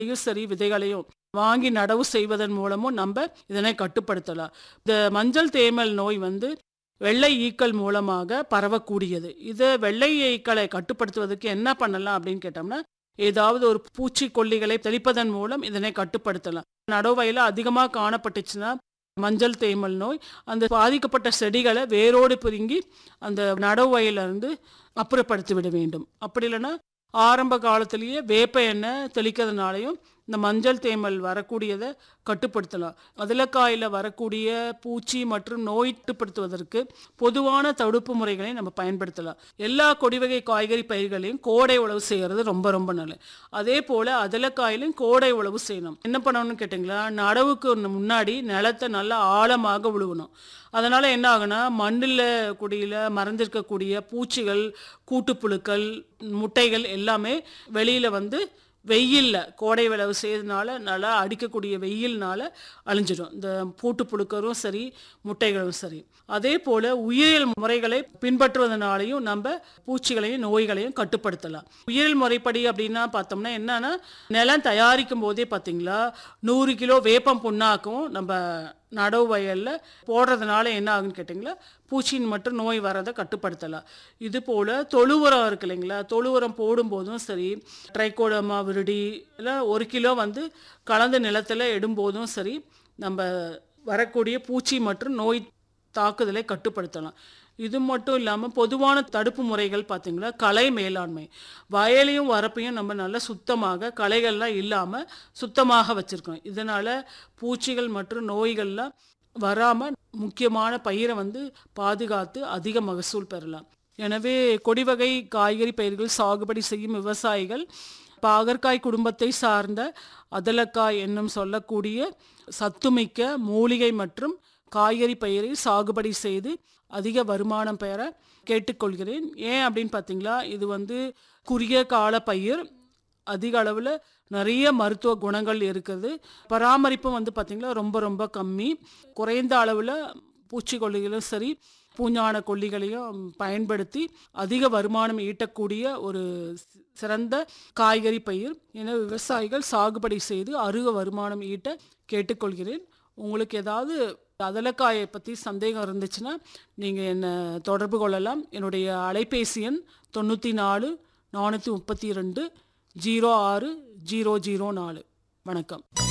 இதையும் சரி விதைகளையும் வாங்கி நடவு செய்வதன் மூலமும் நம்ம இதனை கட்டுப்படுத்தலாம் இந்த மஞ்சள் தேமல் நோய் வந்து வெள்ளை ஈக்கள் மூலமாக பரவக்கூடியது இதை வெள்ளை ஈக்களை கட்டுப்படுத்துவதற்கு என்ன பண்ணலாம் அப்படின்னு கேட்டோம்னா ஏதாவது ஒரு பூச்சிக்கொல்லிகளை தெளிப்பதன் மூலம் இதனை கட்டுப்படுத்தலாம் நடவையில் அதிகமாக காணப்பட்டுச்சுன்னா மஞ்சள் தேமல் நோய் அந்த பாதிக்கப்பட்ட செடிகளை வேரோடு பிடுங்கி அந்த நடவு வயலிருந்து அப்புறப்படுத்தி விட வேண்டும் அப்படி இல்லைன்னா ஆரம்ப காலத்திலேயே வேப்ப எண்ணெய் தெளிக்கிறதுனாலையும் இந்த மஞ்சள் தேமல் வரக்கூடியதை கட்டுப்படுத்தலாம் அதிலக்காயில் வரக்கூடிய பூச்சி மற்றும் நோய் கட்டுப்படுத்துவதற்கு பொதுவான தடுப்பு முறைகளை நம்ம பயன்படுத்தலாம் எல்லா கொடிவகை காய்கறி பயிர்களையும் கோடை உழவு செய்கிறது ரொம்ப ரொம்ப நல்லது அதே போல் அதிலக்காயிலையும் கோடை உழவு செய்யணும் என்ன பண்ணணும்னு கேட்டிங்களா நடவுக்கு முன்னாடி நிலத்தை நல்லா ஆழமாக உழுவணும் அதனால் என்ன ஆகுனா மண்ணில் குடியில் மறைஞ்சிருக்கக்கூடிய பூச்சிகள் கூட்டுப்புழுக்கள் முட்டைகள் எல்லாமே வெளியில் வந்து வெயிலில் கோடை விளவு செய்யறதுனால நல்லா அடிக்கக்கூடிய வெயில்னால அழிஞ்சிடும் இந்த பூட்டு புழுக்கரும் சரி முட்டைகளும் சரி அதே போல் உயிரியல் முறைகளை பின்பற்றுவதனாலையும் நம்ம பூச்சிகளையும் நோய்களையும் கட்டுப்படுத்தலாம் உயிரியல் முறைப்படி அப்படின்னா பார்த்தோம்னா என்னன்னா நிலம் தயாரிக்கும் போதே பார்த்தீங்களா நூறு கிலோ வேப்பம் புண்ணாக்கும் நம்ம நடவு வயலில் போடுறதுனால என்ன ஆகுன்னு கேட்டிங்களா பூச்சியின் மட்டும் நோய் வரதை கட்டுப்படுத்தலாம் இது போல் தொழு உரம் இருக்கு இல்லைங்களா தொழு உரம் போடும்போதும் சரி ட்ரைகோடமா விருடி இல்லை ஒரு கிலோ வந்து கலந்த நிலத்தில் இடும்போதும் சரி நம்ம வரக்கூடிய பூச்சி மற்றும் நோய் தாக்குதலை கட்டுப்படுத்தலாம் இது மட்டும் இல்லாமல் பொதுவான தடுப்பு முறைகள் பார்த்திங்களா களை மேலாண்மை வயலையும் வரப்பையும் நம்ம நல்லா சுத்தமாக களைகள்லாம் இல்லாமல் சுத்தமாக வச்சுருக்கோம் இதனால் பூச்சிகள் மற்றும் நோய்கள்லாம் வராமல் முக்கியமான பயிரை வந்து பாதுகாத்து அதிக மகசூல் பெறலாம் எனவே கொடிவகை காய்கறி பயிர்கள் சாகுபடி செய்யும் விவசாயிகள் பாகற்காய் குடும்பத்தை சார்ந்த அதலக்காய் என்னும் சொல்லக்கூடிய சத்துமிக்க மூலிகை மற்றும் காய்கறி பயிரை சாகுபடி செய்து அதிக வருமானம் பெற கேட்டுக்கொள்கிறேன் ஏன் அப்படின்னு பார்த்தீங்களா இது வந்து குறுகிய கால பயிர் அதிக அளவில் நிறைய மருத்துவ குணங்கள் இருக்குது பராமரிப்பும் வந்து பார்த்திங்களா ரொம்ப ரொம்ப கம்மி குறைந்த அளவில் பூச்சிக்கொல்லிகளும் சரி பூஞ்சான கொல்லிகளையும் பயன்படுத்தி அதிக வருமானம் ஈட்டக்கூடிய ஒரு சிறந்த காய்கறி பயிர் என விவசாயிகள் சாகுபடி செய்து அருக வருமானம் ஈட்ட கேட்டுக்கொள்கிறேன் உங்களுக்கு ஏதாவது அதலக்காயை பற்றி சந்தேகம் இருந்துச்சுன்னா நீங்கள் என்னை தொடர்பு கொள்ளலாம் என்னுடைய அலைபேசி எண் தொண்ணூற்றி நாலு நானூற்றி முப்பத்தி ரெண்டு ஜீரோ ஆறு ஜீரோ ஜீரோ நாலு வணக்கம்